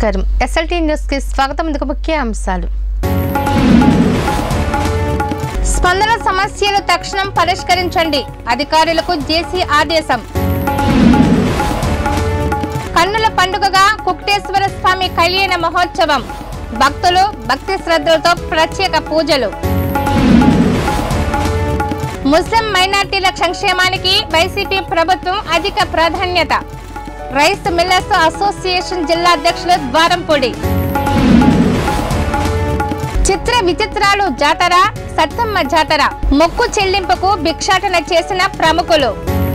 నమస్కారం SLT news కి స్వాగతం ఇందుకు ముఖ్య అంశాలు స్పందన సమస్యలు తక్షణం పరిష్కరించండి అధికారులకు జేసీ ఆదేశం కన్నుల పండుగగా కుక్టేశ్వర స్వామి కళ్యాణ మహోత్సవం భక్తులు భక్తి శ్రద్ధలతో ప్రత్యేక పూజలు ముస్లిం మైనార్టీల సంక్షేమానికి వైసీపీ ప్రభుత్వం అధిక ప్రాధాన్యత రైస్ మిల్లర్స్ అసోసియేషన్ జిల్లా అధ్యక్షులు ద్వారంపూడి చిత్ర విచిత్రాలు జాతర సత్తమ్మ జాతర మొక్కు చెల్లింపుకు భిక్షాటన చేసిన ప్రముఖులు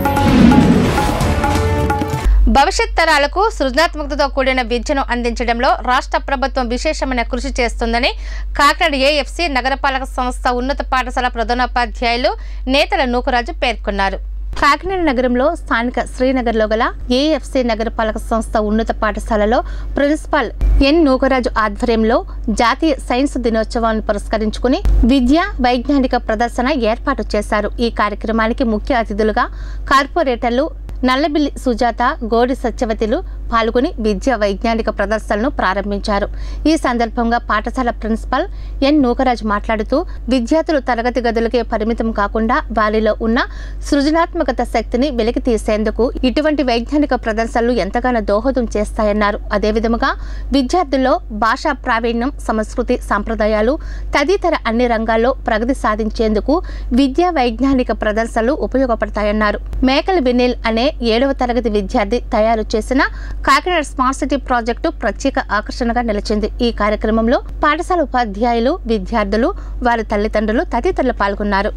భవిష్యత్ తరాలకు సృజనాత్మకతతో కూడిన విద్యను అందించడంలో రాష్ట్ర ప్రభుత్వం విశేషమైన కృషి చేస్తుందని కాకినాడ ఏఎఫ్సి నగరపాలక సంస్థ ఉన్నత పాఠశాల ప్రధానోపాధ్యాయులు నేతల నూకరాజు పేర్కొన్నారు కాకినాడ నగరంలో స్థానిక శ్రీనగర్లో గల ఏఎఫ్సి నగరపాలక సంస్థ ఉన్నత పాఠశాలలో ప్రిన్సిపాల్ ఎన్ నూకరాజు ఆధ్వర్యంలో జాతీయ సైన్స్ దినోత్సవాన్ని పురస్కరించుకుని విద్య వైజ్ఞానిక ప్రదర్శన ఏర్పాటు చేశారు ఈ కార్యక్రమానికి ముఖ్య అతిథులుగా కార్పొరేటర్లు నల్లబిల్లి సుజాత గోడి సత్యవతిలు పాల్గొని విద్యా వైజ్ఞానిక ప్రదర్శనను ప్రారంభించారు ఈ సందర్భంగా పాఠశాల ప్రిన్సిపల్ ఎన్ నూకరాజ్ మాట్లాడుతూ విద్యార్థులు తరగతి గదులకే పరిమితం కాకుండా వారిలో ఉన్న సృజనాత్మకత శక్తిని వెలికి తీసేందుకు ఇటువంటి వైజ్ఞానిక ప్రదర్శనలు ఎంతగానో దోహదం చేస్తాయన్నారు అదేవిధముగా విద్యార్థుల్లో భాషా ప్రావీణ్యం సంస్కృతి సాంప్రదాయాలు తదితర అన్ని రంగాల్లో ప్రగతి సాధించేందుకు విద్యా వైజ్ఞానిక ప్రదర్శనలు ఉపయోగపడతాయన్నారు మేకల వినిల్ అనే ఏడవ తరగతి విద్యార్థి తయారు చేసిన కాకినాడ స్మార్ట్ సిటీ ప్రాజెక్టు ప్రత్యేక ఆకర్షణగా నిలిచింది ఈ కార్యక్రమంలో పాఠశాల ఉపాధ్యాయులు విద్యార్థులు వారి తల్లిదండ్రులు తదితరులు పాల్గొన్నారు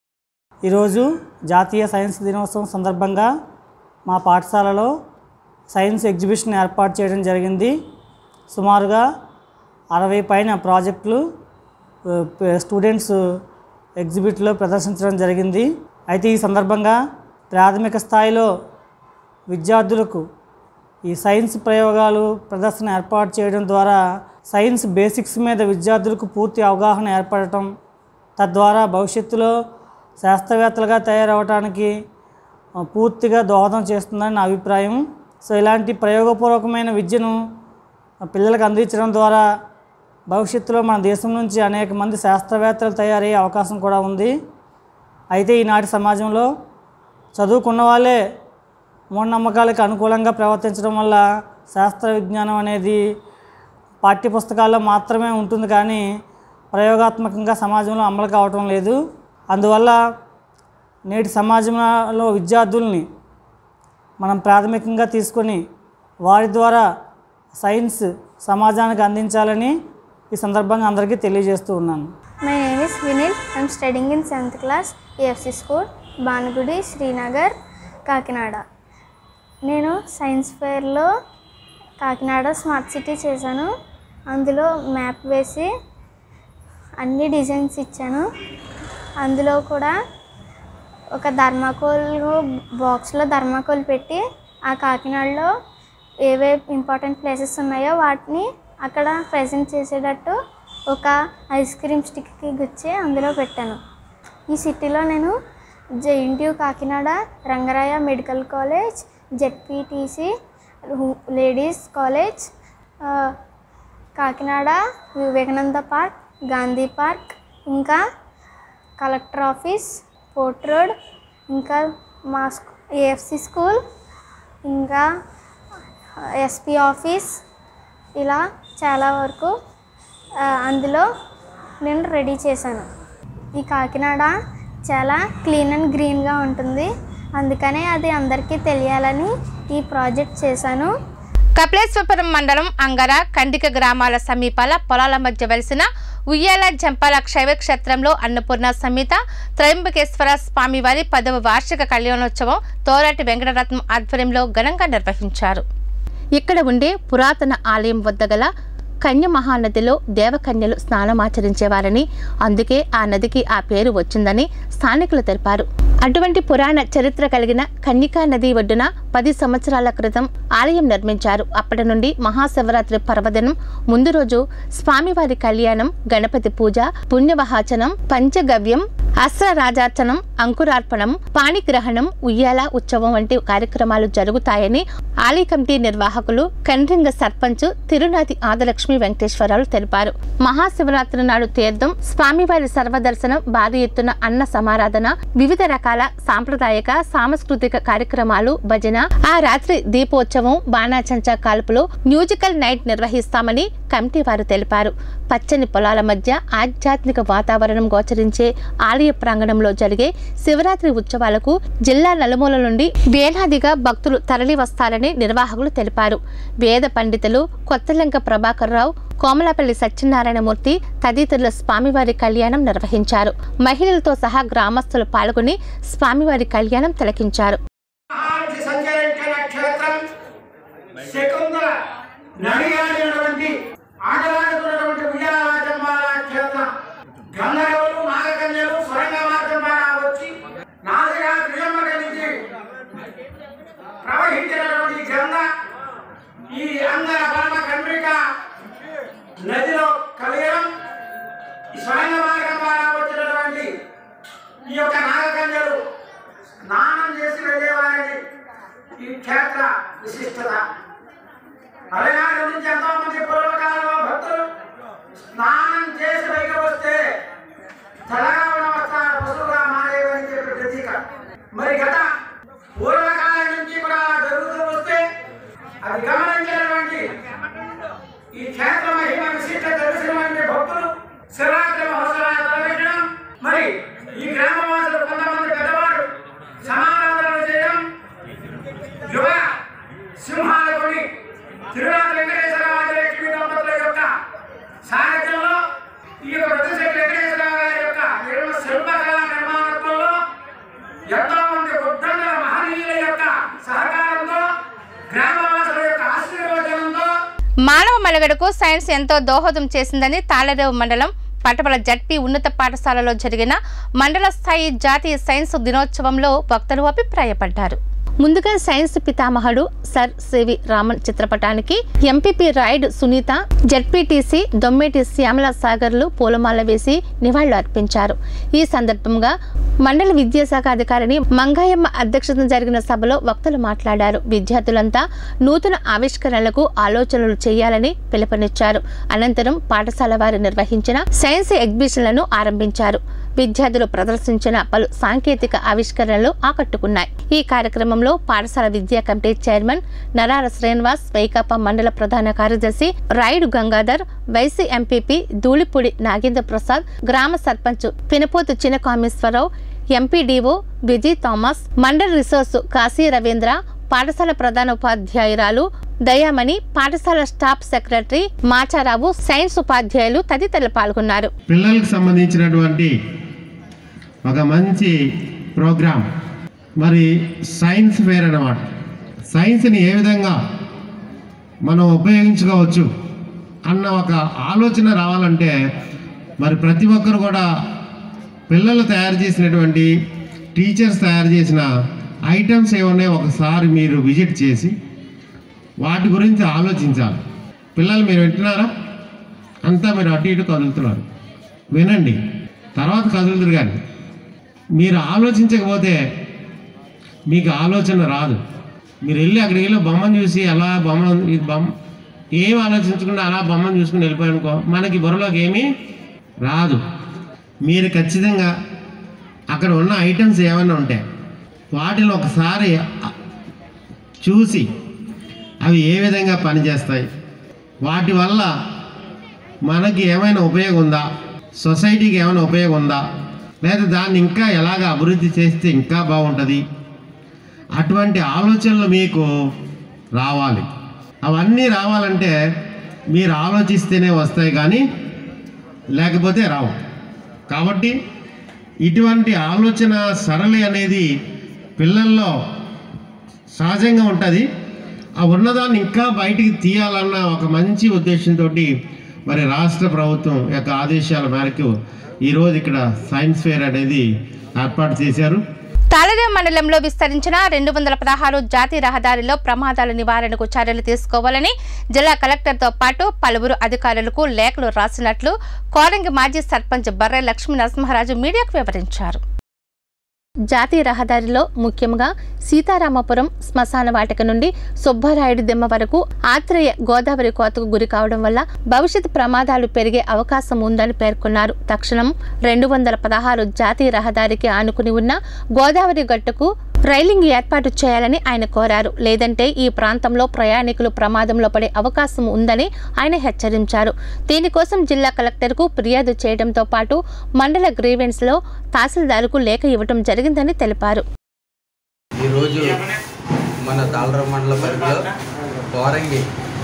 ఈరోజు జాతీయ సైన్స్ దినోత్సవం సందర్భంగా మా పాఠశాలలో సైన్స్ ఎగ్జిబిషన్ ఏర్పాటు చేయడం జరిగింది సుమారుగా అరవై పైన ప్రాజెక్టులు ఆ, ప- స్టూడెంట్స్ ఎగ్జిబిట్లో ప్రదర్శించడం జరిగింది అయితే ఈ సందర్భంగా ప్రాథమిక స్థాయిలో విద్యార్థులకు ఈ సైన్స్ ప్రయోగాలు ప్రదర్శన ఏర్పాటు చేయడం ద్వారా సైన్స్ బేసిక్స్ మీద విద్యార్థులకు పూర్తి అవగాహన ఏర్పడటం తద్వారా భవిష్యత్తులో శాస్త్రవేత్తలుగా తయారవడానికి ఆ, పూర్తిగా దోహదం చేస్తుందని నా అభిప్రాయం సో ఇలాంటి ప్రయోగపూర్వకమైన విద్యను ఆ, పిల్లలకు అందించడం ద్వారా భవిష్యత్తులో మన దేశం నుంచి అనేక మంది శాస్త్రవేత్తలు తయారయ్యే అవకాశం కూడా ఉంది అయితే ఈనాటి సమాజంలో చదువుకున్న వాళ్ళే మూఢనమ్మకాలకు అనుకూలంగా ప్రవర్తించడం వల్ల శాస్త్ర విజ్ఞానం అనేది పాఠ్యపుస్తకాల్లో మాత్రమే ఉంటుంది కానీ ప్రయోగాత్మకంగా సమాజంలో అమలు కావటం లేదు అందువల్ల నేటి సమాజంలో విద్యార్థుల్ని మనం ప్రాథమికంగా తీసుకొని వారి ద్వారా సైన్స్ సమాజానికి అందించాలని ఈ సందర్భంగా అందరికీ తెలియజేస్తూ ఉన్నాను My name is Vinil. I'm studying in 7th class AFC School, బానుగుడి Srinagar Kakinada నేను సైన్స్ ఫేర్లో కాకినాడ స్మార్ట్ సిటీ చేశాను అందులో మ్యాప్ వేసి అన్ని డిజైన్స్ ఇచ్చాను అందులో కూడా ఒక ధర్మాకోల్ బాక్స్లో ధర్మాకోల్ పెట్టి ఆ కాకినాడలో ఏవే ఇంపార్టెంట్ ప్లేసెస్ ఉన్నాయో వాటిని అక్కడ ప్రజెంట్ చేసేటట్టు ఒక ఐస్ క్రీమ్ స్టిక్కి గుచ్చి అందులో పెట్టాను ఈ సిటీలో నేను JNTU Kakinada Rangaraya medical college ZPTC ladies college ఆ, కాకినాడ వివేకానంద పార్క్ గాంధీ పార్క్ ఇంకా కలెక్టర్ ఆఫీస్ పోర్ట్ రోడ్ ఇంకా మా స్కూ ఏఎఫ్సి స్కూల్ ఇంకా ఎస్పీ ఆఫీస్ ఇలా చాలా వరకు ఆ, అందులో నేను రెడీ చేశాను ఈ కాకినాడ చాలా క్లీన్ అండ్ గ్రీన్గా ఉంటుంది అందుకనే అది అందరికీ తెలియాలని ఈ ప్రాజెక్ట్ చేశాను కపిలేశ్వరపురం మండలం అంగర కండిక గ్రామాల సమీపాల పొలాల మధ్య వెలిసిన ఉయ్యాల జంపాల శైవ క్షేత్రంలో అన్నపూర్ణ సమేత త్రయంబకేశ్వర స్వామివారి పదవ వార్షిక కళ్యాణోత్సవం తోరాటి వెంకటరత్నం ఆధ్వర్యంలో ఘనంగా నిర్వహించారు ఇక్కడ ఉండే పురాతన ఆలయం వద్ద గల కన్య మహానదిలో దేవకన్యలు స్నానమాచరించేవారని అందుకే ఆ నదికి ఆ పేరు వచ్చిందని స్థానికులు తెలిపారు అటువంటి పురాణ చరిత్ర కలిగిన కన్యకా నది ఒడ్డున పది సంవత్సరాల క్రితం ఆలయం నిర్మించారు అప్పటి నుండి మహాశివరాత్రి పర్వదినం ముందు రోజు స్వామివారి కళ్యాణం గణపతి పూజ పుణ్యవహాచనం పంచగవ్యం అస్త్రరాజార్చనం అంకురార్పణం పాణిగ్రహణం ఉయ్యాల ఉత్సవం వంటి కార్యక్రమాలు జరుగుతాయని ఆలయ కమిటీ నిర్వాహకులు కండ్రింగ సర్పంచ్ తిరునాతి ఆదలక్ష్మి వెంకటేశ్వరరావు తెలిపారు మహాశివరాత్రి నాడు తీర్థం స్వామివారి సర్వదర్శనం భారీ ఎత్తున అన్న సమారాధన వివిధ రకాల సాంప్రదాయక సాంస్కృతిక కార్యక్రమాలు భజన ఆ రాత్రి దీపోత్సవం బాణాచంచా కాల్పులు మ్యూజికల్ నైట్ నిర్వహిస్తామని కమిటీ వారు తెలిపారు పచ్చని పొలాల మధ్య ఆధ్యాత్మిక వాతావరణం గోచరించే ఆలయ ప్రాంగణంలో జరిగే శివరాత్రి ఉత్సవాలకు జిల్లా నలుమూల నుండి వేలాదిగా భక్తులు తరలి వస్తారని నిర్వాహకులు తెలిపారు వేద పండితులు కొత్తలంక ప్రభాకర్ రావు కోమలపల్లి సత్యనారాయణమూర్తి తదితరుల స్వామివారి కళ్యాణం నిర్వహించారు మహిళలతో సహా గ్రామస్తులు పాల్గొని స్వామివారి కళ్యాణం తిలకించారు మహాంసి సంచరించిన క్షేత్రం శకుంతల నడియాడినటువంటి ఆటలాడుతున్నటువంటి ఉయ్యాలమాచంబాల క్షేత్రం గంధర్వులు నాగకన్యలు స్వరంగ మార్గంబాల వచ్చి నాసిగా త్రిజమ్మ నుంచి ప్రవహించినటువంటి గంగ ఈ అంగ పరమ కండ్రిక నదిలో కలియడం ఈ స్వరంగ మార్గం ద్వారా వచ్చినటువంటి ఈ యొక్క నాగకన్యలు స్నానం చేసి వెళ్ళేవారని ఈ క్షేత్ర విశిష్టత మలనాడు నుంచి ఎంతో మంది పూర్వకాలంలో భక్తులు స్నానం చేసి పైకి వస్తే తెల్లగా ఉన్న వస్త్రాలు పశువుగా మారేవని చెప్పి ప్రతీక మరి గత పూర్వకాలం నుంచి కూడా జరుగుతూ వస్తే అది గమనించినటువంటి ఈ క్షేత్ర మహిమ విశిష్ట తెలిసినటువంటి భక్తులు శివరాత్రి మహోత్సవాలు తలపెట్టడం మరి ఈ గ్రామవాసులు కొంతమంది పెద్దవారు సమారాధనలు చేయడం యువ సింహాల కొని తిరునాథ వెంకటేశ్వర రాజలక్ష్మి దంపతుల యొక్క సారథ్యంలో ఈ యొక్క ప్రతిశక్తి వెంకటేశ్వర గారి యొక్క నిర్మ శిల్పకళా నిర్మాణత్వంలో ఎంతో మంది ఉద్దండల మహనీయుల యొక్క సహకారంతో గ్రామవాసుల యొక్క ఆశీర్వచనంతో మానవ మనుగడకు సైన్స్ ఎంతో దోహదం చేసిందని తాళరేవు మండలం పటపల జడ్పీ ఉన్నత పాఠశాలలో జరిగిన మండల స్థాయి జాతీయ సైన్స్ దినోత్సవంలో వక్తలు అభిప్రాయపడ్డారు ముందుగా సైన్స్ పితామహుడు సర్ సివి రామన్ చిత్రపటానికి ఎంపీపీ రాయుడు సునీత జడ్పీటీసీ దొమ్మేటి శ్యామల సాగర్లు పూలమాల వేసి నివాళులు అర్పించారు ఈ సందర్భంగా మండల విద్యాశాఖ అధికారిని మంగాయమ్మ అధ్యక్షతన జరిగిన సభలో వక్తలు మాట్లాడారు విద్యార్థులంతా నూతన ఆవిష్కరణలకు ఆలోచనలు చేయాలని పిలుపునిచ్చారు అనంతరం పాఠశాల వారు నిర్వహించిన సైన్స్ ఎగ్జిబిషన్లను ఆరంభించారు విద్యార్థులు ప్రదర్శించిన పలు సాంకేతిక ఆవిష్కరణలు ఆకట్టుకున్నాయి ఈ కార్యక్రమంలో పాఠశాల విద్యా కమిటీ చైర్మన్ నరార శ్రీనివాస్ వైకాపా మండల ప్రధాన కార్యదర్శి రాయుడు గంగాధర్ వైసీ ఎంపీపీ ధూళిపూడి నాగేంద్ర ప్రసాద్ గ్రామ సర్పంచ్ పినపోతు చినకామేశ్వరరావు ఎంపీడీఓ విజయ్ థామస్ మండల రిసోర్స్ కాశీ రవీంద్ర పాఠశాల ప్రధాన ఉపాధ్యాయురాలు దయామణి పాఠశాల స్టాఫ్ సెక్రటరీ మాచారావు సైన్స్ ఉపాధ్యాయులు తదితరులు పాల్గొన్నారు పిల్లలకు సంబంధించినటువంటి ఒక మంచి ప్రోగ్రాం మరి సైన్స్ ఫేర్ అన్నమాట సైన్స్ని ఏ విధంగా మనం ఉపయోగించుకోవచ్చు అన్న ఒక ఆలోచన రావాలంటే మరి ప్రతి ఒక్కరు కూడా పిల్లలు తయారు చేసినటువంటి టీచర్స్ తయారు చేసిన ఐటమ్స్ ఏమున్నాయో ఒకసారి మీరు విజిట్ చేసి వాటి గురించి ఆలోచించాలి పిల్లలు మీరు వింటున్నారా అంతా మీరు అటు ఇటు కదులుతున్నారు వినండి తర్వాత కదులుతురు కానీ మీరు ఆలోచించకపోతే మీకు ఆలోచన రాదు మీరు వెళ్ళి అక్కడికి వెళ్ళి బొమ్మను చూసి అలా బొమ్మ ఇది బొమ్మ ఏం ఆలోచించకుండా అలా బొమ్మను చూసుకుని వెళ్ళిపోయానుకో మనకి బుర్రలోకి ఏమీ రాదు మీరు ఖచ్చితంగా అక్కడ ఉన్న ఐటమ్స్ ఏమైనా ఉంటాయి వాటిని ఒకసారి అ- చూసి అవి ఏ విధంగా పనిచేస్తాయి వాటి వల్ల మనకి ఏమైనా ఉపయోగం ఉందా సొసైటీకి ఏమైనా ఉపయోగం ఉందా లేదా దాన్ని ఇంకా ఎలాగ అభివృద్ధి చేస్తే ఇంకా బాగుంటుంది అటువంటి ఆలోచనలు మీకు రావాలి అవన్నీ రావాలంటే మీరు ఆలోచిస్తేనే వస్తాయి కానీ లేకపోతే రావు కాబట్టి ఇటువంటి ఆలోచన సరళి అనేది పిల్లల్లో సహజంగా ఉంటుంది ఆ ఉన్నదాన్ని ఇంకా బయటికి తీయాలన్న ఒక మంచి ఉద్దేశంతో మరి రాష్ట్ర ప్రభుత్వం యొక్క ఆదేశాల మేరకు ఈరోజు ఇక్కడ సైన్స్ ఫేర్ అనేది ఏర్పాటు చేశారు తాళరేం మండలంలో విస్తరించిన రెండు వందల పదహారు జాతీయ రహదారిలో ప్రమాదాల నివారణకు చర్యలు తీసుకోవాలని జిల్లా కలెక్టర్తో పాటు పలువురు అధికారులకు లేఖలు రాసినట్లు కోరంగి మాజీ సర్పంచ్ బర్రె లక్ష్మీ నరసింహరాజు మీడియాకు వివరించారు జాతీయ రహదారిలో ముఖ్యంగా సీతారామపురం శ్మశాన వాటిక నుండి సుబ్బారాయుడు దిమ్మ వరకు ఆత్రేయ గోదావరి కోతకు గురి కావడం వల్ల భవిష్యత్ ప్రమాదాలు పెరిగే అవకాశం ఉందని పేర్కొన్నారు తక్షణం రెండు వందల పదహారు జాతీయ రహదారికి ఆనుకుని ఉన్న గోదావరి గట్టుకు రైలింగ్ ఏర్పాటు చేయాలని ఆయన కోరారు లేదంటే ఈ ప్రాంతంలో ప్రయాణికులు ప్రమాదంలో పడే అవకాశం ఉందని ఆయన హెచ్చరించారు దీనికోసం జిల్లా కలెక్టర్కు ఫిర్యాదు చేయడంతో పాటు మండల గ్రీవెన్స్లో తహసీల్దార్కు లేఖ ఇవ్వడం జరిగిందని తెలిపారు ఈరోజు మన తాళరావు మండల పరిధిలో కోరంగి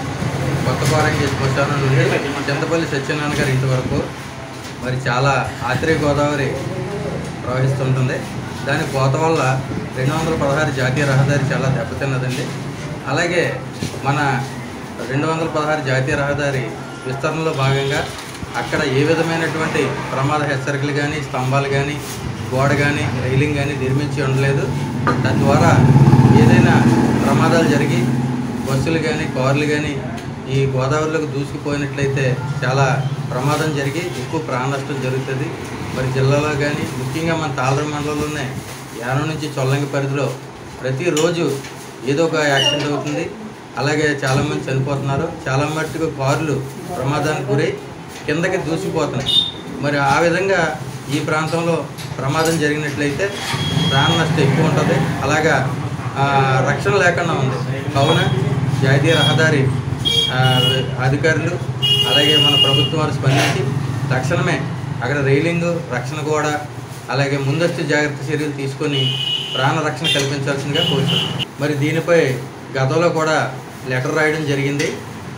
కొత్త కోరంగి శ్మశానం నుండి చింతపల్లి సత్యనారాయణ గారి ఇంటి వరకు మరి చాలా ఆత్రేయ గోదావరి ప్రవహిస్తుంటుంది దాని కోత వల్ల రెండు వందల పదహారు జాతీయ రహదారి చాలా దెబ్బతిన్నదండి అలాగే మన రెండు వందల పదహారు జాతీయ రహదారి విస్తరణలో భాగంగా అక్కడ ఏ విధమైనటువంటి ప్రమాద హెచ్చరికలు కానీ స్తంభాలు కానీ గోడ కానీ రైలింగ్ కానీ నిర్మించి ఉండలేదు తద్వారా ఏదైనా ప్రమాదాలు జరిగి బస్సులు కానీ కార్లు కానీ ఈ గోదావరిలోకి దూసుకుపోయినట్లయితే చాలా ప్రమాదం జరిగి ఎక్కువ ప్రాణ నష్టం జరుగుతుంది మరి జిల్లాలో కానీ ముఖ్యంగా మన తాళర మండలంలోనే యానం నుంచి చొల్లంగి పరిధిలో ప్రతిరోజు ఏదో ఒక యాక్సిడెంట్ అవుతుంది అలాగే చాలామంది చనిపోతున్నారు చాలా మట్టుకు కార్లు ప్రమాదానికి గురై కిందకి దూసిపోతున్నాయి మరి ఆ విధంగా ఈ ప్రాంతంలో ప్రమాదం జరిగినట్లయితే ప్రాణ నష్టం ఎక్కువ ఉంటుంది అలాగా ఆ, రక్షణ లేకుండా ఉంది కావున జాతీయ రహదారి ఆ, అధికారులు అలాగే మన ప్రభుత్వం వారు స్పందించి తక్షణమే అక్కడ రైలింగ్ రక్షణ కూడా అలాగే ముందస్తు జాగ్రత్త చర్యలు తీసుకొని ప్రాణ రక్షణ కల్పించాల్సిందిగా కోరుతున్నాం మరి దీనిపై గతంలో కూడా లెటర్ రాయడం జరిగింది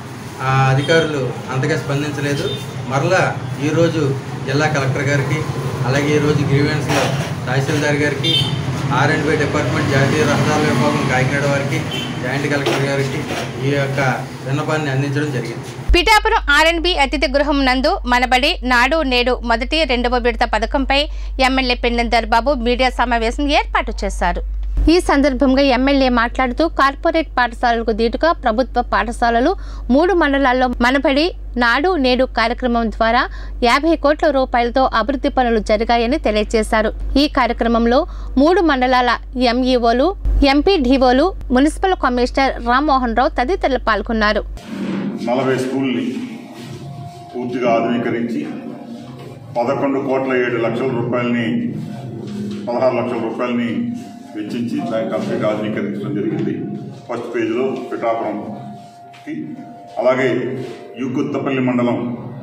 ఆ అధికారులు అంతగా స్పందించలేదు మరలా ఈరోజు జిల్లా కలెక్టర్ గారికి అలాగే ఈరోజు గ్రీవెన్స్లో తహసీల్దార్ గారికి ఆర్ అండ్ బి డిపార్ట్మెంట్ జాతీయ రహదారుల విభాగం కాకినాడ వారికి జాయింట్ కలెక్టర్ గారికి ఈ యొక్క విన్నపాన్ని అందించడం జరిగింది పిఠాపురం ఆర్ఎన్బి అతిథి గృహం నందు మనబడి నాడు నేడు మొదటి రెండవ విడత పథకంపై ఎమ్మెల్యే పెన్నెందర్ బాబు మీడియా సమావేశం ఏర్పాటు చేశారు ఈ సందర్భంగా ఎమ్మెల్యే మాట్లాడుతూ కార్పొరేట్ పాఠశాలలకు దీటుగా ప్రభుత్వ పాఠశాలలు మూడు మండలాల్లో మనబడి నాడు నేడు కార్యక్రమం ద్వారా యాభై కోట్ల రూపాయలతో అభివృద్ధి పనులు జరిగాయని తెలియజేశారు ఈ కార్యక్రమంలో మూడు మండలాల ఎంఈఓలు ఎంపీడీఓలు మున్సిపల్ కమిషనర్ రామ్మోహన్ రావు తదితరులు పాల్గొన్నారు నలభై స్కూల్ని పూర్తిగా ఆధునీకరించి పదకొండు కోట్ల ఏడు లక్షల రూపాయలని పదహారు లక్షల రూపాయలని వెచ్చించి దాన్ని కంప్లీట్ ఆధునీకరించడం జరిగింది ఫస్ట్ పేజ్లో పిఠాపురంకి అలాగే యూకుత్తపల్లి మండలం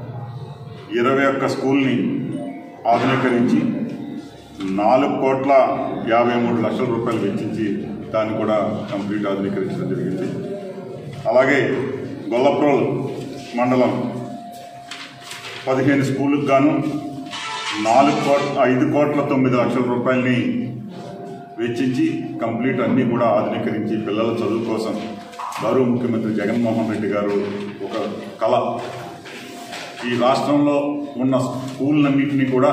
ఇరవై ఒక్క స్కూల్ని ఆధునీకరించి నాలుగు కోట్ల యాభై మూడు లక్షల రూపాయలు వెచ్చించి దాన్ని కూడా కంప్లీట్ ఆధునీకరించడం జరిగింది అలాగే గొల్లప్రోల్ మండలం పదిహేను స్కూళ్ళకు గాను నాలుగు కోట్ల ఐదు కోట్ల తొమ్మిది లక్షల రూపాయలని వెచ్చించి కంప్లీట్ అన్నీ కూడా ఆధునీకరించి పిల్లల చదువు కోసం గౌరవ ముఖ్యమంత్రి జగన్మోహన్ రెడ్డి గారు ఒక కళ ఈ రాష్ట్రంలో ఉన్న స్కూళ్ళన్నింటినీ కూడా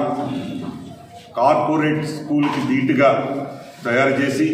కార్పొరేట్ స్కూల్కి ధీటుగా తయారు చేసి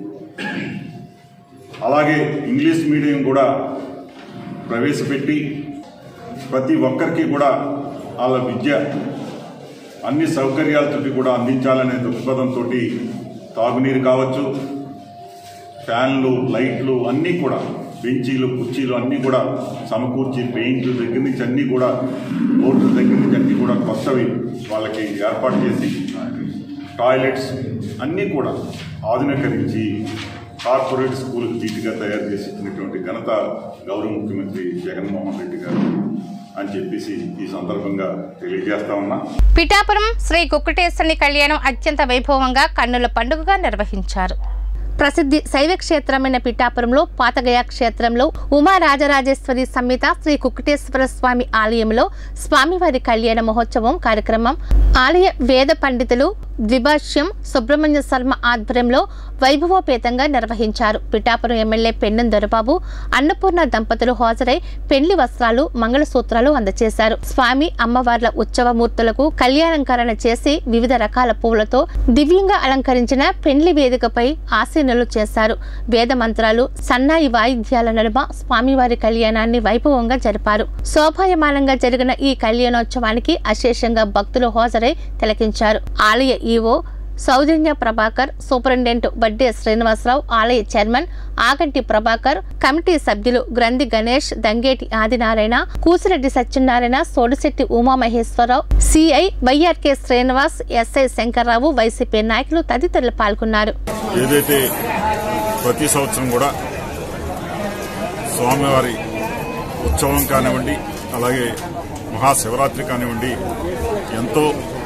అలాగే ఇంగ్లీష్ మీడియం కూడా ప్రవేశపెట్టి ప్రతి ఒక్కరికి కూడా వాళ్ళ విద్య అన్ని సౌకర్యాలతోటి కూడా అందించాలనే దృక్పథంతో తాగునీరు కావచ్చు ఫ్యాన్లు లైట్లు అన్నీ కూడా బెంచీలు కుర్చీలు అన్నీ కూడా సమకూర్చి పెయింట్ దగ్గర నుంచి అన్నీ కూడా బోర్డుల దగ్గర నుంచి అన్నీ కూడా కొత్తవి వాళ్ళకి ఏర్పాటు చేసి టాయిలెట్స్ అన్నీ కూడా ఆధునీకరించి కార్పొరేట్ స్కూల్కి ధీటుగా తయారు చేసి ఇచ్చినటువంటి ఘనత గౌరవ ముఖ్యమంత్రి జగన్మోహన్ రెడ్డి గారు అని చెప్పేసి ఈ సందర్భంగా తెలియజేస్తా ఉన్నా పిఠాపురం శ్రీ కుక్కటేశ్వరి కళ్యాణం అత్యంత వైభవంగా కన్నుల పండుగగా నిర్వహించారు ప్రసిద్ధి శైవ క్షేత్రమైన పిఠాపురంలో పాతగయ క్షేత్రంలో ఉమా రాజరాజేశ్వరి సమేత శ్రీ కుక్కటేశ్వర స్వామి ఆలయంలో స్వామివారి కళ్యాణ మహోత్సవం కార్యక్రమం ఆలయ వేద పండితులు ద్విభాష్యం సుబ్రహ్మణ్య శర్మ ఆధ్వర్యంలో వైభవోపేతంగా నిర్వహించారు పిఠాపురం ఎమ్మెల్యే పెన్నెం దొరబాబు అన్నపూర్ణ దంపతులు హాజరై పెళ్లి వస్త్రాలు మంగళసూత్రాలు అందజేశారు స్వామి అమ్మవార్ల ఉత్సవమూర్తులకు కళ్యాణంకరణ చేసి వివిధ రకాల పువ్వులతో దివ్యంగా అలంకరించిన పెండ్లి వేదికపై ఆసీనులు చేశారు వేద మంత్రాలు సన్నాయి వాయిద్యాల నడుమ స్వామివారి కళ్యాణాన్ని వైభవంగా జరిపారు శోభాయమానంగా జరిగిన ఈ కళ్యాణోత్సవానికి అశేషంగా భక్తులు హాజరై తిలకించారు ఆలయ ఈవో సౌజన్య ప్రభాకర్ సూపరింటెండెంట్ బడ్డే శ్రీనివాసరావు ఆలయ చైర్మన్ ఆగంటి ప్రభాకర్ కమిటీ సభ్యులు Granthi Ganesh Dangeti Adinarayana Kusireddy Satyanarayana Sodisetti Umamaheswararao CI YRK Srinivas SI Shankarrao YCP నాయకులు తదితరులు పాల్గొన్నారు ఏదైతే ప్రతి సంవత్సరం కూడా స్వామివారి ఉత్సవం కానివ్వండి అలాగే మహాశివరాత్రి కానివ్వండి ఎంతో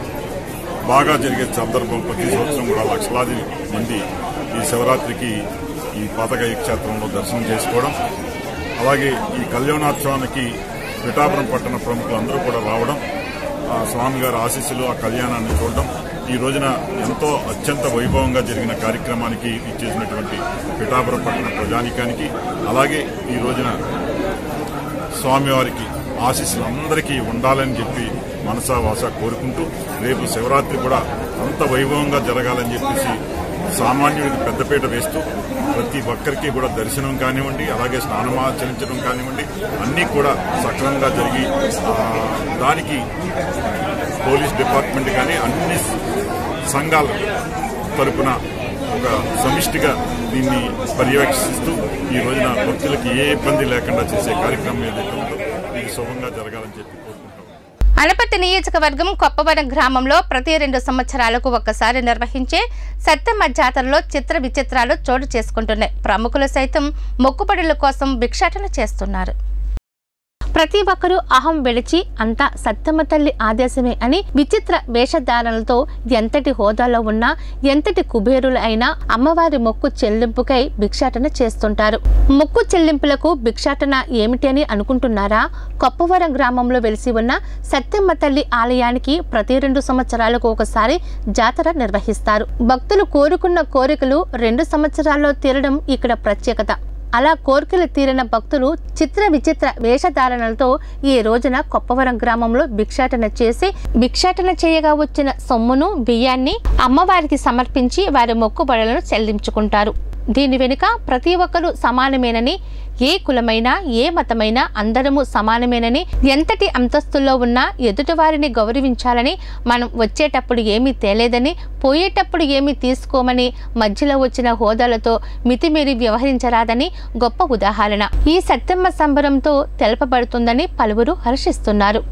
బాగా జరిగే సందర్భం ప్రతి సంవత్సరం కూడా లక్షలాది మంది ఈ శివరాత్రికి ఈ పాతకాయ క్షేత్రంలో దర్శనం చేసుకోవడం అలాగే ఈ కళ్యాణోత్సవానికి పిఠాపురం పట్టణ ప్రముఖులందరూ కూడా రావడం ఆ స్వామిగారి ఆశీస్సులు ఆ కళ్యాణాన్ని చూడడం ఈ రోజున ఎంతో అత్యంత వైభవంగా జరిగిన కార్యక్రమానికి ఇచ్చేసినటువంటి పిఠాపురం పట్టణ ప్రజానికానికి అలాగే ఈ రోజున స్వామివారికి ఆశీస్సులు అందరికీ ఉండాలని చెప్పి మనసా వాస కోరుకుంటూ రేపు శివరాత్రి కూడా అంత వైభవంగా జరగాలని చెప్పేసి సామాన్యుడికి పెద్దపీట వేస్తూ ప్రతి ఒక్కరికి కూడా దర్శనం కానివ్వండి అలాగే స్నానమాచరించడం కానివ్వండి అన్నీ కూడా సక్రమంగా జరిగి ఆ, దానికి పోలీస్ డిపార్ట్మెంట్ కానీ అన్ని సంఘాల తరపున ఒక సమిష్టిగా దీన్ని పర్యవేక్షిస్తూ ఈ రోజున భక్తులకి ఏ ఇబ్బంది లేకుండా చేసే కార్యక్రమం ఏదైతే ఉందో ఇది శుభంగా జరగాలని చెప్పి కోరుకుంటాం అనపతి నియోజకవర్గం కొప్పవరం గ్రామంలో ప్రతి రెండు సంవత్సరాలకు ఒక్కసారి నిర్వహించే సత్తమ్మ జాతరలో చిత్ర విచిత్రాలు చోటు చేసుకుంటున్నాయి ప్రముఖులు సైతం మొక్కుబడుల కోసం భిక్షాటన చేస్తున్నారు ప్రతి ఒక్కరూ అహం విడిచి అంతా సత్తమ్మ తల్లి ఆదేశమే అని విచిత్ర వేషధారణలతో ఎంతటి హోదాలో ఉన్నా ఎంతటి కుబేరులు అయినా అమ్మవారి మొక్కు చెల్లింపుకై భిక్షాటన చేస్తుంటారు మొక్కు చెల్లింపులకు భిక్షాటన ఏమిటి అని అనుకుంటున్నారా కొప్పవరం గ్రామంలో వెలిసి ఉన్న సత్తమ్మ తల్లి ఆలయానికి ప్రతి రెండు సంవత్సరాలకు ఒకసారి జాతర నిర్వహిస్తారు భక్తులు కోరుకున్న కోరికలు రెండు సంవత్సరాల్లో తీరడం ఇక్కడ ప్రత్యేకత అలా కోరికలు తీరిన భక్తులు చిత్ర విచిత్ర వేషధారణలతో ఈ రోజున కొప్పవరం గ్రామంలో భిక్షాటన చేసి భిక్షాటన చేయగా వచ్చిన సొమ్మును బియ్యాన్ని అమ్మవారికి సమర్పించి వారి మొక్కుబడులను చెల్లించుకుంటారు దీని వెనుక ప్రతి ఒక్కరూ సమానమేనని ఏ కులమైనా ఏ మతమైనా అందరము సమానమేనని ఎంతటి అంతస్తుల్లో ఉన్నా ఎదుటివారిని గౌరవించాలని మనం వచ్చేటప్పుడు ఏమీ తేలేదని పోయేటప్పుడు ఏమీ తీసుకోమని మధ్యలో వచ్చిన హోదాలతో మితిమీరి వ్యవహరించరాదని గొప్ప ఉదాహరణ ఈ సత్యమ్మ సంబరంతో తెలపబడుతుందని పలువురు హర్షిస్తున్నారు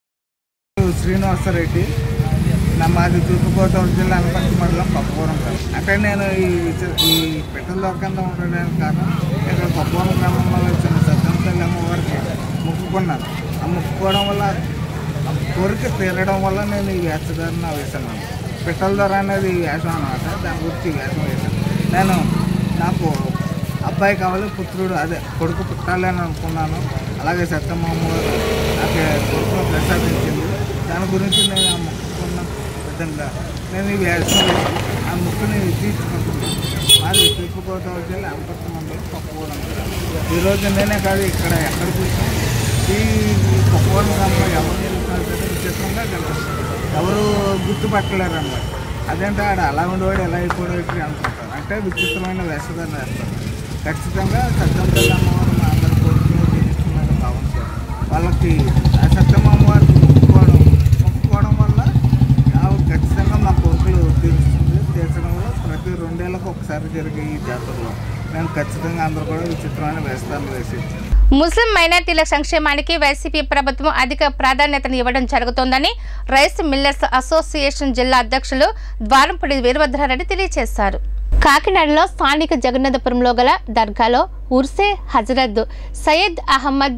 శ్రీనివాసరెడ్డి నా మాది తూర్పుగోదావరి జిల్లా అనపర్తి మండలం పప్పవరం గ్రామం అంటే నేను ఈ విచ- ఈ పెట్టెల దొరకంగా ఉండడానికి కారణం ఇక్కడ పప్పవరం గ్రామంలో వచ్చిన సత్యం తల్లి అమ్మవారికి మొక్కుకున్నాను ఆ మొక్కుకోవడం వల్ల ఆ కోరిక తీరడం వల్ల నేను ఈ వేషధారణ వేశాను పెట్టెల ధర అనేది వేషం అనమాట దాని గురించి ఈ వేషం వేశాను నేను నాకు అబ్బాయి కావాలి పుత్రుడు అదే కొడుకు పుట్టాలి అని అనుకున్నాను అలాగే సత్యమ్మ అమ్మవారు నాకు కొడుకును ప్రసాదించింది దాని గురించి నేను ఆ మొక్కుకున్న విధంగా నేను ఈ వేషం వేసి ఆ ముక్కుని తీర్చుకుంటున్నాను మాది తూర్పుగోదావరి జిల్లా అనపర్తి మండలం పప్పుకోవడం ఈరోజు నేనే కాదు ఇక్కడ ఎక్కడ చూసినా ఈ పప్పుకోవడం గ్రామంలో ఎవరు నిలుస్తున్నారు కదా విచిత్రంగా కనిపిస్తుంది ఎవరు గుర్తుపట్టలేరు అన్నమాట అదేంటే ఆడ అలా ఉండేవాడు ఎలా అయిపోయాడు అనుకుంటారు అంటే విచిత్రమైన వేషధారణ వేస్తారు ఖచ్చితంగా సత్యం తల్లి అమ్మవారు మా అందరి కోరికలు తీరుస్తుందని భావించారు వాళ్ళకి ఆ సత్యం అమ్మవారికి మొక్కుకోవడం మొక్కుకోవడం వల్ల ఆవిడ ఖచ్చితంగా మా కోరికలు తీరుస్తుంది తీర్చడం వల్ల ప్రతి రెండేళ్ళకు ఒకసారి జరిగే ఈ జాతరలో నేను ఖచ్చితంగా అందరూ కూడా విచిత్రమైన వేస్తాను వేసి ముస్లిం మైనార్టీల సంక్షేమానికి వైసీపీ ప్రభుత్వం అధిక ప్రాధాన్యతను ఇవ్వడం జరుగుతోందని రైస్ మిల్లర్స్ అసోసియేషన్ జిల్లా అధ్యక్షులు ద్వారంపూడి వీరభద్రారెడ్డి తెలియజేశారు కాకినాడలో స్థానిక జగన్నాథపురంలో గల దర్గాలో ఉర్సే హజరత్ సయ్యద్ అహ్మద్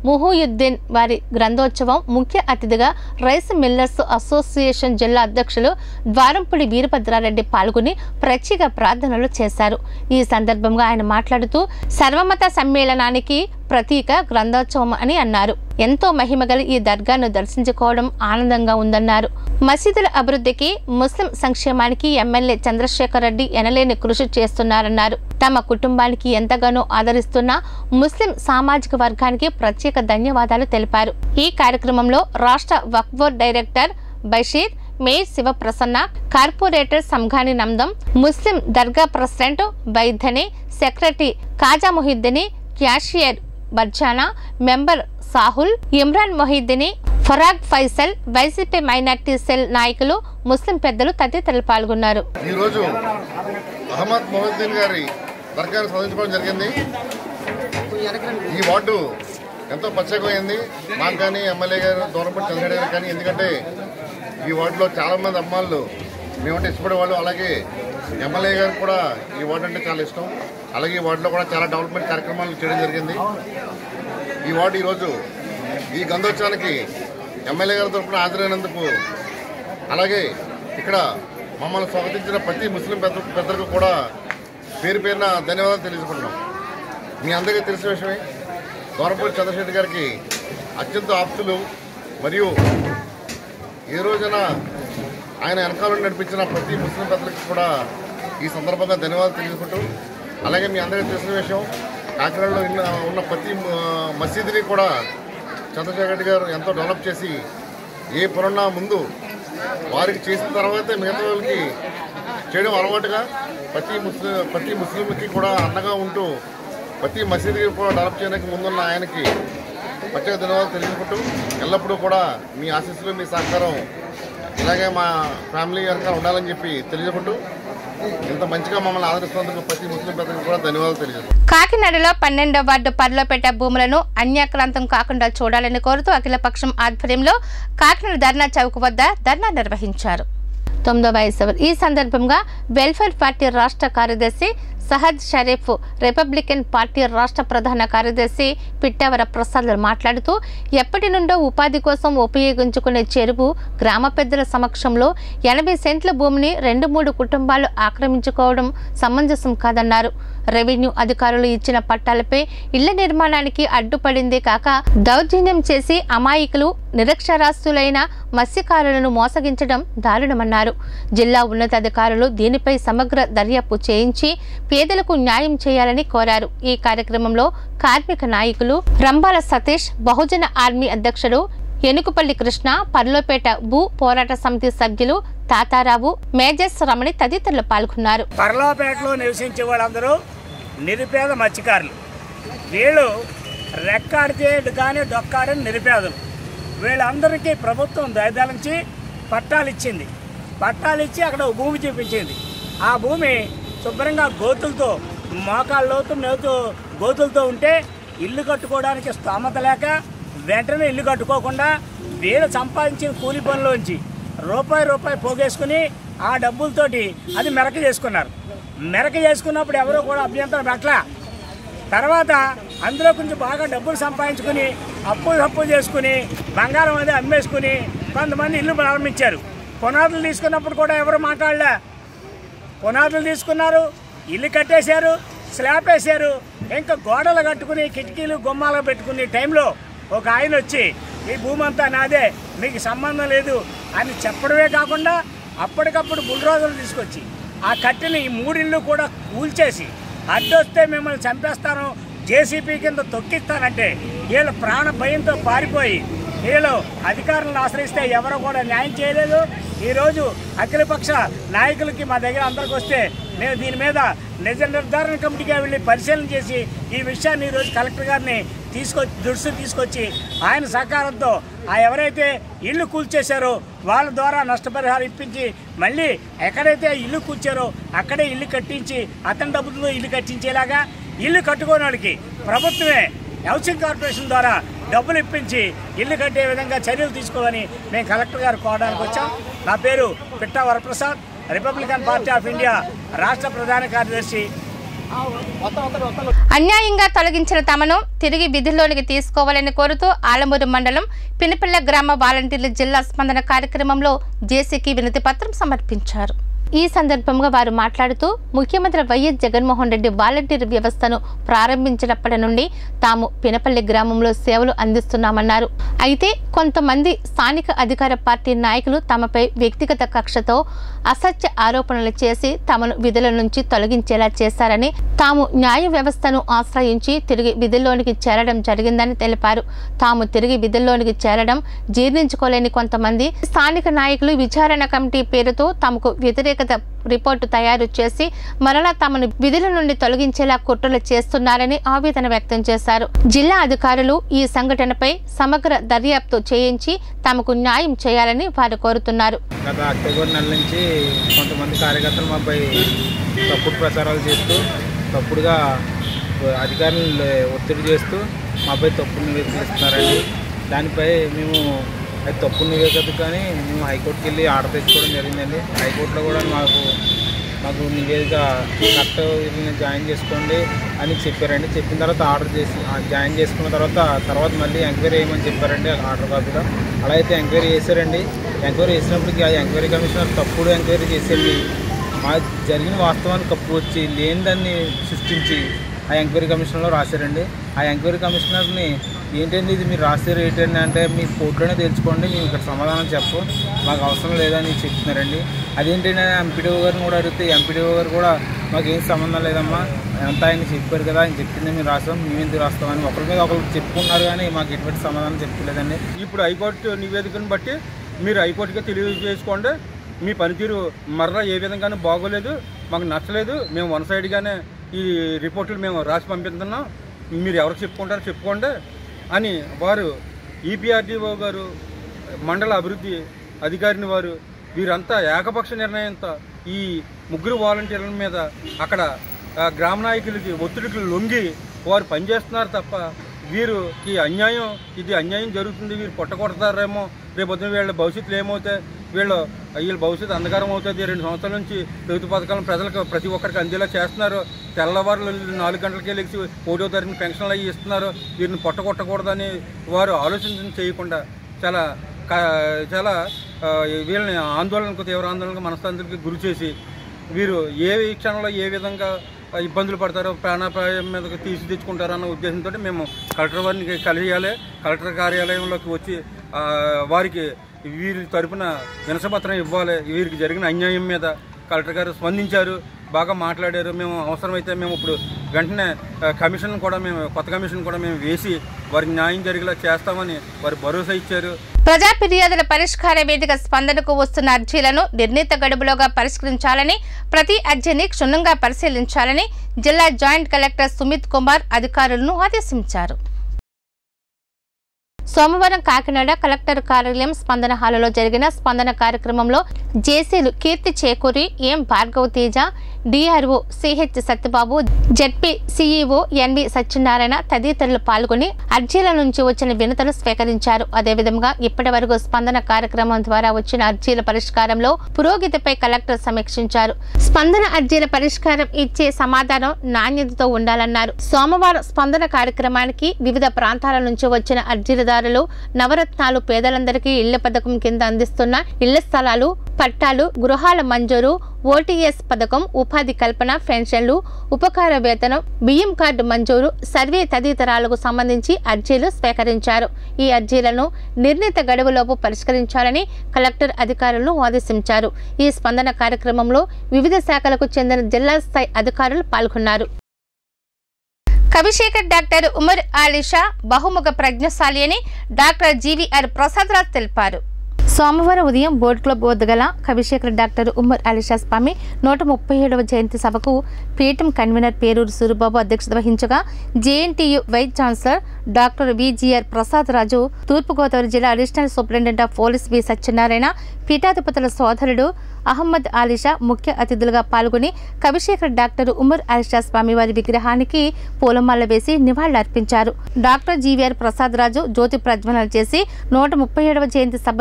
ముహుయుద్దీన్ వారి గ్రంథోత్సవం ముఖ్య అతిథిగా రైస్ మిల్లర్స్ అసోసియేషన్ జిల్లా అధ్యక్షులు ద్వారంపూడి వీరభద్రారెడ్డి పాల్గొని ప్రత్యేక ప్రార్థనలు చేశారు ఈ సందర్భంగా ఆయన మాట్లాడుతూ సర్వమత సమ్మేళనానికి ప్రతీక గ్రంథోత్సవం అని అన్నారు ఎంతో మహిమగల ఈ దర్గాను దర్శించుకోవడం ఆనందంగా ఉందన్నారు మసీదుల అభివృద్ధికి ముస్లిం సంక్షేమానికి ఎమ్మెల్యే చంద్రశేఖర్ రెడ్డి ఎనలేని కృషి చేస్తున్నారన్నారు తమ కుటుంబానికి ఎంతగానో ఆదరిస్తున్న ముస్లిం సామాజిక వర్గానికి ప్రత్యేక ధన్యవాదాలు తెలిపారు ఈ కార్యక్రమంలో రాష్ట్ర Waqf board director Basheer mayor Sivaprasanna corporator Sanghani Nandam Muslim dargah president Vaidyani secretary Kaja Mohiddini cashier Barjana member Sahul Imran Mohiddini Farag Faisal YCP minority cell నాయకులు ముస్లిం పెద్దలు తదితరులు పాల్గొన్నారు ఈరోజు అహ్మద్ మొహద్దీన్ గారి దర్గాను సందర్శించుకోవడం జరిగింది ఈ వార్డు ఎంతో ప్రత్యేకమైంది మాకు కానీ ఎమ్మెల్యే గారు దూరంపడి చంద్రశేఖర్ గారు కానీ ఎందుకంటే ఈ వార్డులో చాలా మంది అమ్మాళ్ళు మేమంటే ఇష్టపడే వాళ్ళు అలాగే ఎమ్మెల్యే గారు కూడా ఈ వార్డు అంటే చాలా ఇష్టం అలాగే ఈ వార్డులో కూడా చాలా డెవలప్మెంట్ కార్యక్రమాలు చేయడం జరిగింది ఈ వార్డు ఈరోజు ఈ గంధోత్సవానికి ఎమ్మెల్యే గారి తరఫున హాజరైనందుకు అలాగే ఇక్కడ మమ్మల్ని స్వాగతించిన ప్రతి ముస్లిం పెద్ద పెద్దలకు కూడా పేరు పేరున ధన్యవాదాలు తెలియజేసుకుంటున్నాం మీ అందరికీ తెలిసిన విషయమే దూరపూడి చంద్రశేఖర్ గారికి అత్యంత ఆప్తులు మరియు ఏ రోజున ఆయన వెనకాల నడిపించిన ప్రతి ముస్లిం పెద్దలకు కూడా ఈ సందర్భంగా ధన్యవాదాలు తెలియజేసుకుంటూ అలాగే మీ అందరికీ తెలిసిన విషయం కాకినాడలో ఉన్న ఉన్న ప్రతి ఆ, మసీదుని కూడా చంద్రశేఖర్ రెడ్డి గారు ఎంతో డెవలప్ చేసి ఏ పనున్నా ముందు వారికి చేసిన తర్వాతే మిగతా వాళ్ళకి చేయడం అలవాటుగా ప్రతి ముస్లిం ప్రతి ముస్లింకి కూడా అండగా ఉంటూ ప్రతి మసీదుకి కూడా డెవలప్ చేయడానికి ముందున్న ఆయనకి ప్రత్యేక ధన్యవాదాలు తెలియజేసుకుంటూ ఎల్లప్పుడూ కూడా మీ ఆశీస్సులు మీ సహకారం ఇలాగే మా ఫ్యామిలీ కనుక ఉండాలని చెప్పి తెలియజేసుకుంటూ ఇంత మంచిగా మమ్మల్ని ఆదరిస్తున్నందుకు ప్రతి ముస్లిం పెద్దలకు కూడా ధన్యవాదాలు తెలియజేస్తాను కాకినాడలో పన్నెండవ వార్డు పర్లోపేట భూములను అన్యాక్రాంతం కాకుండా చూడాలని కోరుతూ అఖిలపక్షం ఆధ్వర్యంలో కాకినాడ ధర్నా చౌక్ వద్ద ధర్నా నిర్వహించారు తొమ్మిదవ వయసు ఈ సందర్భంగా వెల్ఫేర్ పార్టీ రాష్ట్ర కార్యదర్శి సహద్ షరీఫ్ రిపబ్లికన్ పార్టీ రాష్ట్ర ప్రధాన కార్యదర్శి పిట్టావర ప్రసాద్ మాట్లాడుతూ ఎప్పటి నుండో ఉపాధి కోసం ఉపయోగించుకునే చెరువు గ్రామ పెద్దల సమక్షంలో ఎనభై సెంట్ల భూమిని రెండు మూడు కుటుంబాలు ఆక్రమించుకోవడం సమంజసం కాదన్నారు రెవెన్యూ అధికారులు ఇచ్చిన పట్టాలపై ఇళ్ల నిర్మాణానికి అడ్డుపడిందే కాక దౌర్జన్యం చేసి అమాయకులు నిరక్షరాస్యులైన మత్స్యకారులను మోసగించడం దారుణమన్నారు జిల్లా ఉన్నతాధికారులు దీనిపై సమగ్ర దర్యాప్తు చేయించి పేదలకు న్యాయం చేయాలని కోరారు ఈ కార్యక్రమంలో కార్మిక నాయకులు రంబాల సతీష్ బహుజన ఆర్మీ అధ్యక్షుడు ఎనుకుపల్లి కృష్ణ పర్లోపేట భూ పోరాట సమితి సభ్యులు తాతారావు మేజస్ రమణి తదితరులు పాల్గొన్నారు పర్లాపేటలో నివసించే వాళ్ళందరూ నిరుపేద మత్స్యకారులు వీళ్ళు రెక్కాడితే కానీ డొక్కాడని నిరుపేదలు వీళ్ళందరికీ ప్రభుత్వం దయదలించి పట్టాలు ఇచ్చింది పట్టాలు ఇచ్చి అక్కడ ఒక భూమి చూపించింది ఆ భూమి శుభ్రంగా గోతులతో మోకాళ్ళ లోతు నేతు గోతులతో ఉంటే ఇల్లు కట్టుకోవడానికి స్తోమత లేక వెంటనే ఇల్లు కట్టుకోకుండా వీళ్ళు సంపాదించిన కూలి పనిలోంచి రూపాయి రూపాయి పోగేసుకుని ఆ డబ్బులతోటి అది మెరక చేసుకున్నారు మెరక చేసుకున్నప్పుడు ఎవరో కూడా అభ్యంతరం పెట్టలా తర్వాత అందులో కొంచెం బాగా డబ్బులు సంపాదించుకుని అప్పులు అప్పులు చేసుకుని బంగారం అది అమ్మేసుకుని కొంతమంది ఇల్లు ప్రారంభించారు పునాదులు తీసుకున్నప్పుడు కూడా ఎవరు మాట్లాడలే పునాదులు తీసుకున్నారు ఇల్లు కట్టేశారు స్లాబ్ వేశారు ఇంకా గోడలు కట్టుకుని కిటికీలు గుమ్మాలు పెట్టుకునే టైంలో ఒక ఆయన వచ్చి ఈ భూమి అంతా నాదే మీకు సంబంధం లేదు అని చెప్పడమే కాకుండా అప్పటికప్పుడు బుల్రోజులు తీసుకొచ్చి ఆ కట్టిన ఈ మూడిళ్ళు కూడా కూల్చేసి అడ్డొస్తే మిమ్మల్ని చంపేస్తాను జేసీపీ కింద తొక్కిస్తానంటే వీళ్ళు ప్రాణ భయంతో పారిపోయి వీళ్ళు అధికారులను ఆశ్రయిస్తే ఎవరు కూడా న్యాయం చేయలేదు ఈరోజు అఖిలపక్ష నాయకులకి మా దగ్గర అందరికి వస్తే నేను దీని మీద నిజ నిర్ధారణ కమిటీగా వెళ్ళి పరిశీలన చేసి ఈ విషయాన్ని ఈరోజు కలెక్టర్ గారిని తీసుకొచ్చి దృష్టి తీసుకొచ్చి ఆయన సహకారంతో ఆ ఎవరైతే ఇల్లు కూల్చేశారో వాళ్ళ ద్వారా నష్టపరిహారం ఇప్పించి మళ్ళీ ఎక్కడైతే ఇల్లు కూర్చారో అక్కడే ఇల్లు కట్టించి అతని డబ్బులతో ఇల్లు కట్టించేలాగా ఇల్లు కట్టుకోని వాళ్ళకి ప్రభుత్వమే హౌసింగ్ కార్పొరేషన్ ద్వారా డబ్బులు ఇప్పించి ఇల్లు కట్టే విధంగా చర్యలు తీసుకోవాలని మేము కలెక్టర్ గారు కోవడానికి వచ్చాం నా పేరు Pitta Varaprasad Republican party of India రాష్ట్ర ప్రధాన కార్యదర్శి అన్యాయంగా తొలగించిన తమను తిరిగి విధుల్లోనికి తీసుకోవాలని కోరుతూ ఆలమూరు మండలం పినిపిల్ల గ్రామ వాలంటీర్ల జిల్లా స్పందన కార్యక్రమంలో జేసీకి వినతి పత్రం సమర్పించారు ఈ సందర్భంగా వారు మాట్లాడుతూ ముఖ్యమంత్రి వైఎస్ జగన్మోహన్ రెడ్డి వాలంటీర్ వ్యవస్థను ప్రారంభించినప్పటి నుండి తాము పినపల్లి గ్రామంలో సేవలు అందిస్తున్నామన్నారు అయితే కొంతమంది స్థానిక అధికార పార్టీ నాయకులు తమపై వ్యక్తిగత కక్షతో అసత్య ఆరోపణలు చేసి తమను విధుల నుంచి తొలగించేలా చేశారని తాము న్యాయ వ్యవస్థను ఆశ్రయించి తిరిగి విధుల్లోనికి చేరడం జరిగిందని తెలిపారు తాము తిరిగి విధుల్లోనికి చేరడం జీర్ణించుకోలేని కొంతమంది స్థానిక నాయకులు విచారణ కమిటీ పేరుతో తమకు వ్యతిరేకత రిపోర్టు తయారు చేసి మరలా తమను విధుల నుండి తొలగించేలా కుట్రలు చేస్తున్నారని ఆవేదన వ్యక్తం చేశారు జిల్లా అధికారులు ఈ సంఘటనపై సమగ్ర దర్యాప్తు చేయించి తమకు న్యాయం చేయాలని వారు కోరుతున్నారు గత అక్టోబర్ నెల నుంచి కొంతమంది కార్యకర్తలు మాపై తప్పుడు ప్రచారాలు చేస్తూ తప్పుడుగా అధికారులు ఒత్తిడి చేస్తూ మాపై తప్పుడు నివేదికలు ఇస్తున్నారండి దానిపై మేము అది తప్పుడు నివేదిక కానీ మేము హైకోర్టుకి వెళ్ళి ఆర్డర్ తెచ్చుకోవడం జరిగిందండి హైకోర్టులో కూడా మాకు మాకు నివేదిక కరెక్ట్ వీళ్ళని జాయిన్ చేసుకోండి అని చెప్పారండి చెప్పిన తర్వాత ఆర్డర్ చేసి ఆ జాయిన్ చేసుకున్న తర్వాత తర్వాత మళ్ళీ ఎంక్వైరీ చేయమని చెప్పారండి ఆర్డర్ కాపీలో అలా అయితే ఎంక్వైరీ చేశారండి ఎంక్వైరీ చేసినప్పటికీ ఆ ఎంక్వైరీ కమిషనర్ తప్పుడు ఎంక్వైరీ చేసేది మా జరిగిన వాస్తవాన్ని కప్పు వచ్చి లేని దాన్ని సృష్టించి ఆ ఎంక్వైరీ కమిషనర్లో రాశారండి ఆ ఎంక్వైరీ కమిషనర్ని ఏంటండి ఇది మీరు రాశారు ఏంటండి అంటే మీ కోర్టులోనే తెలుసుకోండి మేము ఇక్కడ సమాధానం చెప్పు మాకు అవసరం లేదని చెప్తున్నారండి అదేంటంటే ఎంపీడీఓ గారిని కూడా అడిగితే ఎంపీడీఓ గారు కూడా మాకు ఏం సంబంధం లేదమ్మా అంతా ఆయన చెప్పారు కదా ఆయన చెప్పింది మేము రాసాం మేము ఎందుకు రాస్తామని ఒకరి మీద ఒకరు చెప్పుకున్నారు కానీ మాకు ఎటువంటి సమాధానం చెప్పలేదండి ఇప్పుడు హైకోర్టు నివేదికను బట్టి మీరు హైకోర్టుగా తెలియజేసుకోండి మీ పనితీరు మర్ర ఏ విధంగానూ బాగోలేదు మాకు నచ్చలేదు మేము వన్ సైడ్గానే ఈ రిపోర్టులు మేము రాసి పంపిస్తున్నాం మీరు ఎవరికి చెప్పుకుంటారో చెప్పుకోండి అని వారు ఈపీఆర్డీఓ గారు మండల అభివృద్ధి అధికారిని వారు వీరంతా ఏకపక్ష నిర్ణయంతో ఈ ముగ్గురు వాలంటీర్ల మీద అక్కడ ఆ, గ్రామ నాయకులకి ఒత్తిడికి లొంగి వారు పనిచేస్తున్నారు తప్ప వీరుకి అన్యాయం ఇది అన్యాయం జరుగుతుంది వీరు పొట్టకొడతారేమో రేపు పొద్దున వీళ్ళ భవిష్యత్తులో ఏమవుతాయి వీళ్ళు వీళ్ళ భవిష్యత్తు అంధకారం అవుతుంది రెండు సంవత్సరాల నుంచి ప్రభుత్వ పథకాలను ప్రజలకు ప్రతి ఒక్కరికి అందేలా చేస్తున్నారు తెల్లవారులు నాలుగు గంటలకే లెగిసి ఒకటో తారీఖున పెన్షన్లు అవి ఇస్తున్నారు వీరిని పొట్టకొట్టకూడదని వారు ఆలోచన చేయకుండా చాలా కా- చాలా ఆ, వీళ్ళని ఆందోళనకు తీవ్ర ఆందోళనకు మనస్థానికి గురి చేసి వీరు ఏ క్షణంలో ఏ విధంగా ఇబ్బందులు పడతారో ప్రాణాపాయం మీదకి తీసి తెచ్చుకుంటారో అన్న ఉద్దేశంతో మేము కలెక్టర్ వారిని కలియాలి కలెక్టర్ కార్యాలయంలోకి వచ్చి ఆ, వారికి వీరి తరపున వినసపత్రం ఇవ్వాలి వీరికి జరిగిన అన్యాయం మీద కలెక్టర్ గారు స్పందించారు బాగా మాట్లాడారు మేము అవసరమైతే మేము ఇప్పుడు వెంటనే ఆ, కమిషన్ కూడా మేము కొత్త కమిషన్ కూడా మేము వేసి వారికి న్యాయం జరిగేలా చేస్తామని వారు భరోసా ఇచ్చారు ప్రజా ఫిర్యాదుల పరిష్కార వేదిక స్పందనకు వస్తున్న అర్జీలను నిర్ణీత గడువులోగా పరిష్కరించాలని ప్రతి అర్జీని క్షుణ్ణంగా పరిశీలించాలని జిల్లా జాయింట్ కలెక్టర్ సుమిత్ కుమార్ అధికారులను ఆదేశించారు సోమవారం కాకినాడ కలెక్టర్ కార్యాలయం స్పందన హాలులో జరిగిన స్పందన కార్యక్రమంలో జేసీలు Keerthi Chekuri M Bhargav Teja DRO CH Satyababu ZP CEO NV Satyanarayana తదితరులు పాల్గొని అర్జీల నుంచి వచ్చిన వినతులు స్వీకరించారు అదేవిధంగా ఇప్పటి వరకు స్పందన కార్యక్రమం ద్వారా వచ్చిన అర్జీల పరిష్కారంలో పురోగతిపై కలెక్టర్ సమీక్షించారు స్పందన అర్జీల పరిష్కారం ఇచ్చే సమాధానం నాణ్యతతో ఉండాలన్నారు సోమవారం స్పందన కార్యక్రమానికి వివిధ ప్రాంతాల నుంచి వచ్చిన అర్జీదారులు నవరత్నాలు పేదలందరికీ ఇళ్ల పథకం కింద అందిస్తున్న ఇళ్ల స్థలాలు పట్టాలు గృహాల మంజూరు ఓటీఎస్ పథకం ఉపాధి కల్పన పెన్షన్లు ఉపకార వేతనం బియ్యం కార్డు మంజూరు సర్వే తదితరాలకు సంబంధించి అర్జీలు స్వీకరించారు ఈ అర్జీలను నిర్ణీత గడువులోపు పరిష్కరించాలని కలెక్టర్ అధికారులను ఆదేశించారు ఈ స్పందన కార్యక్రమంలో వివిధ శాఖలకు చెందిన జిల్లా స్థాయి అధికారులు పాల్గొన్నారు కవిశేఖర్ డాక్టర్ ఉమర్ ఆలిషా బహుముఖ ప్రజ్ఞశాలి అని డాక్టర్ జీవీఆర్ ప్రసాదరాజ్ తెలిపారు సోమవారం ఉదయం బోర్డ్ క్లబ్ వద్ద గల కవిశేఖర్ డాక్టర్ ఉమ్మర్ అలీషా స్వామి నూట ముప్పై ఏడవ జయంతి సభకు పీఠం కన్వీనర్ పేరూరు సూరిబాబు అధ్యక్షత వహించగా JNTU vice chancellor doctor VGR Prasad Raju Thurpugodavari జిల్లా additional superintendent of police B Satyanarayana పీఠాధిపతుల సోదరుడు అహ్మద్ ఆలిషా ముఖ్య అతిథులుగా పాల్గొని కవిశేఖర్ డాక్టర్ ఉమర్ ఆలిషా స్వామివారి విగ్రహానికి పూలమాల వేసి నివాళులర్పించారు డాక్టర్ జీవీఆర్ ప్రసాద్ రాజు జ్యోతి ప్రజ్వలన చేసి నూట ముప్పై ఏడవ జయంతి సభను ఆవిష్కరించారు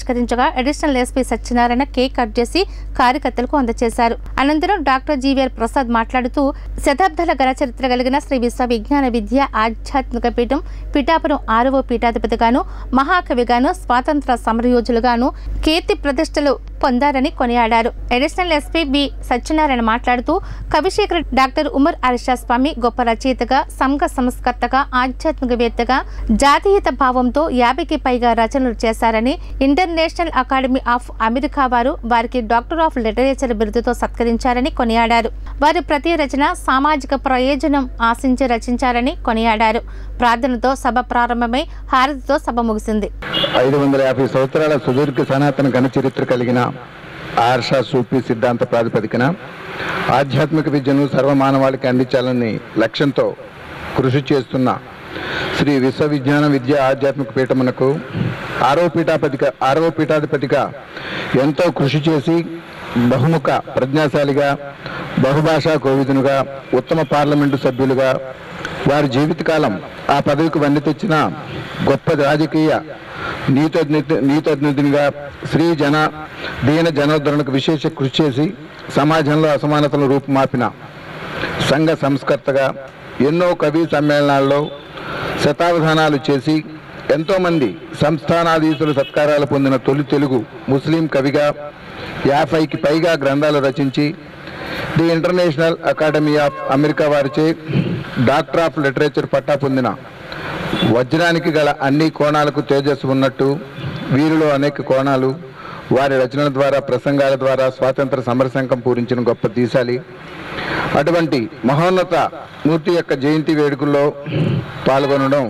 ఆవిష్కరించగా additional SP Satyanarayana cake cut చేసి కార్యకర్తలకు అందజేశారు అనంతరం డాక్టర్ జీవీఆర్ ప్రసాద్ మాట్లాడుతూ శతాబ్దాల గల చరిత్ర కలిగిన శ్రీ విశ్వ విజ్ఞాన విద్య ఆధ్యాత్మిక పీఠం పిఠాపురం ఆరవ పీఠాధిపతిగాను మహాకవిగాను స్వాతంత్ర సమరయోధులుగాను కీర్తి ప్రతిష్టలు పొందారని కొనియాడారు అడిషనల్ ఎస్పీ బి సత్యనారాయణ మాట్లాడుతూ కవిశేఖర్ డాక్టర్ ఉమర్ అరిషా స్వామి గొప్ప రచయితగా సంఘ సంస్కర్తగా ఆధ్యాత్మికవేత్తగా జాతీయత భావంతో యాభైకి పైగా రచనలు చేశారని ఇంటర్నేషనల్ అకాడమీ ఆఫ్ అమెరికా వారు వారికి డాక్టర్ ఆఫ్ లిటరేచర్ బిరుదుతో సత్కరించారని కొనియాడారు వారి ప్రతి రచన సామాజిక ప్రయోజనం ఆశించి రచించారని కొనియాడారు ప్రార్థనతో సభ ప్రారంభమై హారతితో సభ ముగిసింది ఐదు వందల యాభై సంవత్సరాల సుదీర్ఘ సనాతన ఘన చరిత్ర కలిగిన ఆర్షా సూఫీ సిద్ధాంత ప్రాతిపదికన ఆధ్యాత్మిక విద్యను సర్వమానవాళికి అందించాలని లక్ష్యంతో కృషి చేస్తున్న శ్రీ విశ్వవిజ్ఞాన విద్య ఆధ్యాత్మిక పీఠమునకు ఆరవ పీఠాపతిక ఆరవ పీఠాధిపతిగా ఎంతో కృషి చేసి బహుముఖ ప్రజ్ఞాశాలిగా బహుభాషా కోవిదునుగా ఉత్తమ పార్లమెంటు సభ్యులుగా వారి జీవితకాలం ఆ పదవికి వన్నె తెచ్చిన గొప్ప రాజకీయ నీతజ్ఞ నీతజ్ఞుడిగా స్త్రీ జన దీన జనోద్ధరణకు విశేష కృషి చేసి సమాజంలో అసమానతలను రూపుమాపిన సంఘ సంస్కర్తగా ఎన్నో కవి సమ్మేళనాల్లో శతావధానాలు చేసి ఎంతోమంది సంస్థానాధీశుల సత్కారాలు పొందిన తొలి తెలుగు ముస్లిం కవిగా యాభైకి పైగా గ్రంథాలు రచించి the international academy of America వారిచే డాక్టర్ ఆఫ్ లిటరేచర్ పట్టా పొందిన వజ్రానికి గల అన్ని కోణాలకు తేజస్సు ఉన్నట్టు వీరిలో అనేక కోణాలు వారి రచనల ద్వారా ప్రసంగాల ద్వారా స్వాతంత్ర సమరశంఖం పూరించిన గొప్ప దీశాలి అటువంటి మహోన్నత మూర్తి యొక్క జయంతి వేడుకల్లో పాల్గొనడం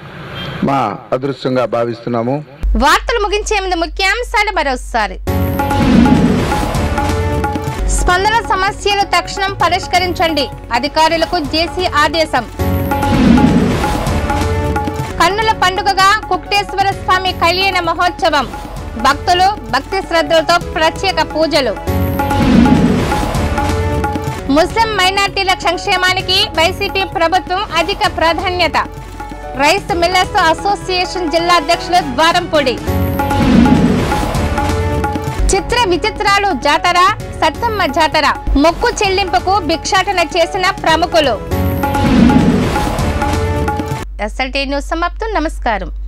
మా అదృష్టంగా భావిస్తున్నాము వార్తలు ముగించే ముందు ముఖ్యాంశాలు మరోసారి స్పందన సమస్యలు తక్షణం పరిష్కరించండి అధికారులకు జేసీ ఆదేశం కన్నుల పండుగగా కుక్టేశ్వర స్వామి కళ్యాణ మహోత్సవం భక్తులు భక్తి శ్రద్ధలతో ప్రత్యేక పూజలు ముస్లిం మైనార్టీల సంక్షేమానికి వైసీపీ ప్రభుత్వం అధిక ప్రాధాన్యత రైస్ మిల్లర్స్ అసోసియేషన్ జిల్లా అధ్యక్షులు ద్వారంపూడి చిత్ర విచిత్రాలు జాతర సత్తమ్మ జాతర మొక్కు చెల్లింపుకు భిక్షాటన చేసిన ప్రముఖులు ఎస్ఎల్టీ న్యూస్ సమాప్తం నమస్కారం